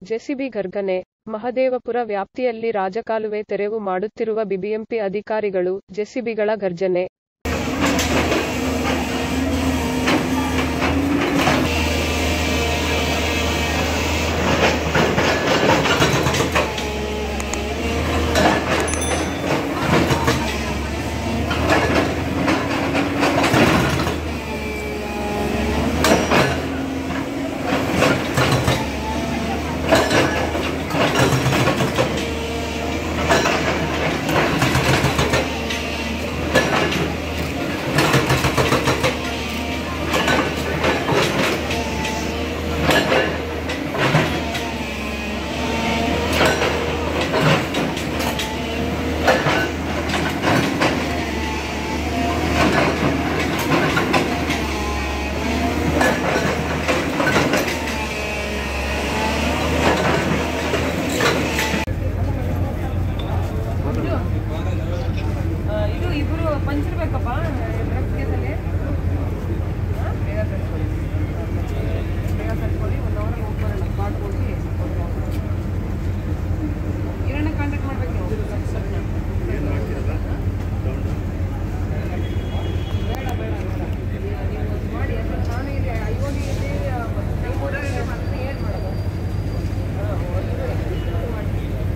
JCB ಗರ್ಗನೆ Mahadevapura ವ್ಯಾಪ್ತಿಯಲ್ಲಿ ರಾಜಕಾಲುವೆ ತೆರವು ಮಾಡುತ್ತಿರುವ ಬಿಬಿಎಂಪಿ ಅಧಿಕಾರಿಗಳು ಜೆಸಿಬಿಗಳ ಗರ್ಜನೆ ಇದು ಇಬ್ರು ಪಂಚಿರ್ಬೇಕಪ್ಪ ಡ್ರಗ್ಸ್ ಕೇಸಲ್ಲಿ ಹಾ? ಬೇಗ ತರಿಸ್ಕೊಳ್ಳಿ ಬೇಗ ತರಿಸ್ಕೊಳ್ಳಿ ಒಂದು ಅವರ್ ಹೋಗಿ ಬರೋಣ ಸ್ಪಾಟ್ ಹೋಗಿ ಏನನ್ನ ಕಾಂಟ್ಯಾಕ್ಟ್ ಮಾಡ್ಬೇಕು ನೀವು ಬೇಡ ಬೇಡ ಬೇಡ ನೀವು ಇದು ಮಾಡಿ ಅದ್ರ ನಾನು ಇಲ್ಲಿ ಐವೋಲಿಯಲ್ಲಿ ಏನು ಮಾಡೋದು ಹಾಂ ಒಂದು ಮಾಡಿ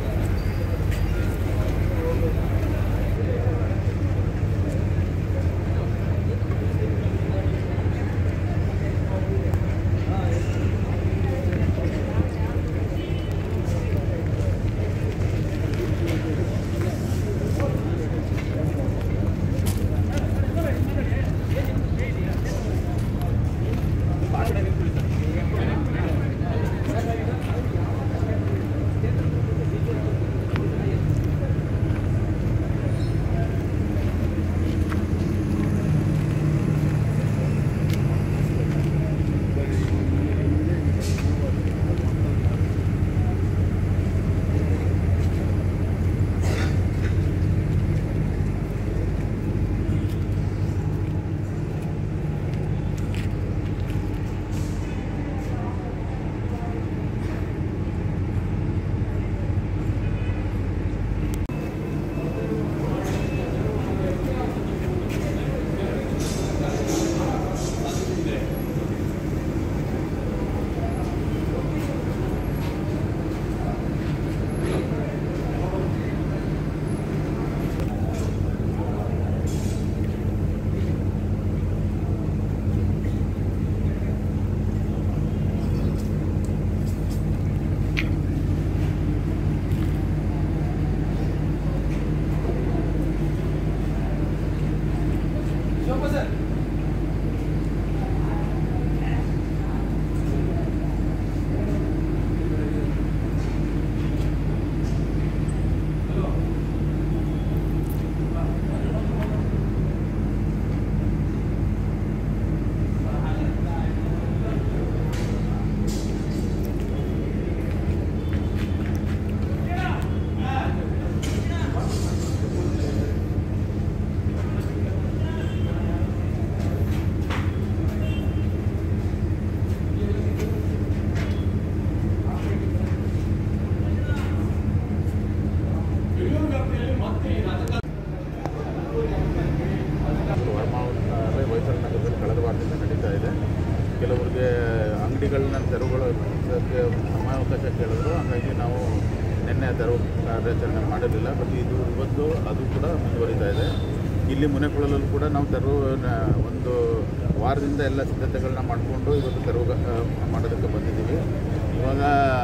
ವರ್ಮಾವತಿ ವೈಸಲ್ ನಗರದಲ್ಲಿ ಕಳೆದ ವಾರದಿಂದ ನಡೀತಾ ಇದೆ ಕೆಲವರಿಗೆ ಅಂಗಡಿಗಳನ್ನ ತೆರವುಗೊಳ್ಳೋದಕ್ಕೆ ಸಮಯಾವಕಾಶ ಕೇಳಿದ್ರು ಹಾಗಾಗಿ ನಾವು ನಿನ್ನೆ ತೆರವು ಕಾರ್ಯಾಚರಣೆ ಮಾಡಿರಲಿಲ್ಲ ಬಟ್ ಇದು ಇವತ್ತು ಅದು ಕೂಡ ಮುಂದುವರಿತಾ ಇದೆ ಇಲ್ಲಿ ಮುನೆಕೊಳ್ಳಲು ಕೂಡ ನಾವು ತೆರವು ಒಂದು ವಾರದಿಂದ ಎಲ್ಲ ಸಿದ್ಧತೆಗಳನ್ನ ಮಾಡಿಕೊಂಡು ಇವತ್ತು ತೆರವು ಆ, ಮಾಡೋದಕ್ಕೆ ಬಂದಿದ್ದೀವಿ ಇವಾಗ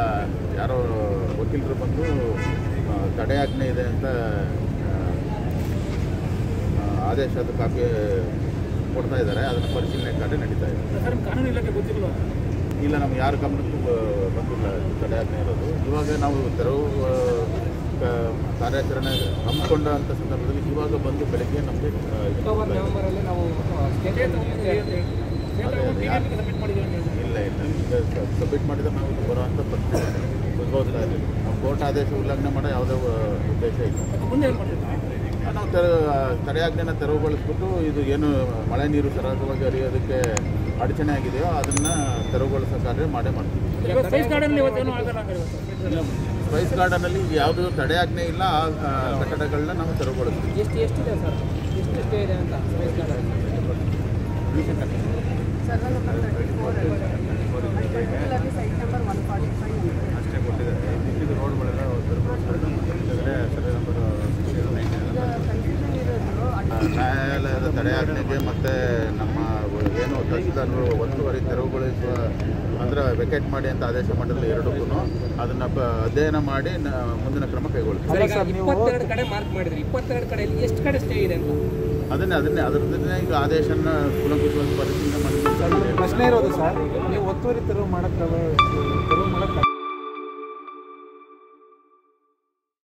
ಯಾರೋ ವಕೀಲರು ಬಂದು ಆ, ತಡೆಯಾಜ್ಞೆ ಇದೆ ಅಂತ ಆ, ಆ, ಆದೇಶದ ಕಾಪಿ ಕೊಡ್ತಾ ಇದ್ದಾರೆ ಅದನ್ನು ಪರಿಶೀಲನೆ ಕಾರ್ಯ ನಡೀತಾ ಇದೆ ಸರ್ ಕಾನೂನು ಇಲಾಖೆ ಗೊತ್ತಿಲ್ಲ ಇಲ್ಲ ನಮ್ಗೆ ಯಾರ ಗಮನಕ್ಕೂ ಬ- ಬಂದಿಲ್ಲ ಇದು ತಡೆಯಾಜ್ಞೆ ಇರೋದು ಇವಾಗ ನಾವು ತೆರವು ಆ, ಕ- ಕಾರ್ಯಾಚರಣೆ ಹಮ್ಮಿಕೊಂಡ ಅಂತ ಸಂದರ್ಭದಲ್ಲಿ ಇವಾಗ ಬಂದು ಬೆಳಗ್ಗೆ ನಮಗೆ ಆ, ಇದು ಅಕ್ಟೋಬರ್ ನವೆಂಬರಲ್ಲಿ ನಾವು ಸ್ಟೇಟ್ ಅದೇ ಯಾರು- ಸಬ್ಮಿಟ್ ಮಾಡಿದ್ದೀವಿ ಅಂತ ಹೇಳಿದ್ರು. ಇಲ್ಲ ಇಲ್ಲ ಈಗ ಸಬ್ಮಿಟ್ ಮಾಡಿದ್ರೆ ನಾವು ಇಲ್ಲಿ ಬರುವಂಥ ಪರಿಸ್ಥಿತಿ ಉದ್ಭವಿಸ್ತಾ ಇಲ್ಲ ನಾವು ಕೋರ್ಟ್ ಆದೇಶ ಉಲ್ಲಂಘನೆ ಮಾಡೋ ಯಾವುದೇ ಆ, ಉದ್ದೇಶ ಇಲ್ಲ ಮುಂದೆ ಏನು ಮಾಡ್ತೀವಿ ನಾವು ತೆರ ತಡೆಯಾಜ್ಞೆನ ತೆರವುಗೊಳಿಸ್ಬಿಟ್ಟು ಇದು ಏನು ಮಳೆ ನೀರು ಸರಾಗವಾಗಿ ಹರಿಯೋದಕ್ಕೆ ಅಡಚಣೆ ಆಗಿದೆಯೋ ಅದನ್ನು ತೆರವುಗೊಳಿಸೋ ಕಾರ್ಯ ಮಾಡೇ ಮಾಡ್ತೀವಿ ಈಗ ಸ್ಪೈಸ್ ಗಾರ್ಡನ್ ಇವತ್ತೇನು ಆಗಲ್ಲ ಹಂಗಾರೆ ಇವತ್ತು ಸ್ಪೈಸ್ ಗಾರ್ಡನಲ್ಲಿ ಯಾವುದೂ ತಡೆಯಾಜ್ಞೆ ಇಲ್ಲ ಆ ಆ, ಕಟ್ಟಡಗಳನ್ನ ನಾವು ತೆರವುಗೊಳಿಸ್ತೀವಿ ಎಷ್ಟು ಎಷ್ಟಿದೆ ಸರ್ ಎಷ್ಟು ಸ್ಟೇ ಇದೆ ಅಂತ space garden survey number thirty four particularly site number one forty five ಅಷ್ಟೇ ಕೊಟ್ಟಿದ್ದಾರೆ ಮಿಕ್ಕಿದ ರೋಡ್ಗಳೆಲ್ಲ ತೆರವುಗೊಳಿಸ್ತಾರೆ ಕೆಳಗಡೆ ಸರ್ವೆ ನಂಬರ್ ಈಗ ಕನ್ಫ್ಯೂಷನ್ ಇರೋದು ಅಡ್- ನ್ಯಾಯಾಲಯದ ತಡೆಯಾಜ್ಞೆಗೆ ಮತ್ತು ನಮ್ಮ ಏನು ತಹಸೀಲ್ದಾರರು ಒತ್ತುವರಿ ತೆರವುಗೊಳಿಸುವ ಅಂದರೆ ವೆಕೆಟ್ ಮಾಡಿ ಅಂತ ಆದೇಶ ಮಾಡಿರಲಿ ಎರಡಕ್ಕೂ ಅದನ್ನು ಅಧ್ಯಯನ ಮಾಡಿ ನ- ಮುಂದಿನ ಕ್ರಮ ಕೈಗೊಳ್ತೀವಿ ಸರ್ ಈಗ ಇಪ್ಪತ್ತೆರಡು ಕಡೆ ಮಾರ್ಕ್ ಮಾಡಿದ್ರಿ ಇಪ್ಪತ್ತೆರಡು ಕಡೆಯಲ್ಲಿ ಎಷ್ಟು ಕಡೆ ಸ್ಟೇ ಇದೆ ಅಂತ ಅದನ್ನೇ ಅದನ್ನೇ ಅದರದ್ದೇ ಈಗ ಆದೇಶನ ಕೂಲಂಕುಷವಾಗಿ ಪರಿಶೀಲನೆ ಮಾಡಿ ಪ್ರಶ್ನೆ ಇರೋದು ಸರ್ ನೀವು ಒತ್ತುವರಿ ತೆರವು ಮಾಡಕ್ಕೆ ತೆರವು ಮಾಡಕ್ಕೆ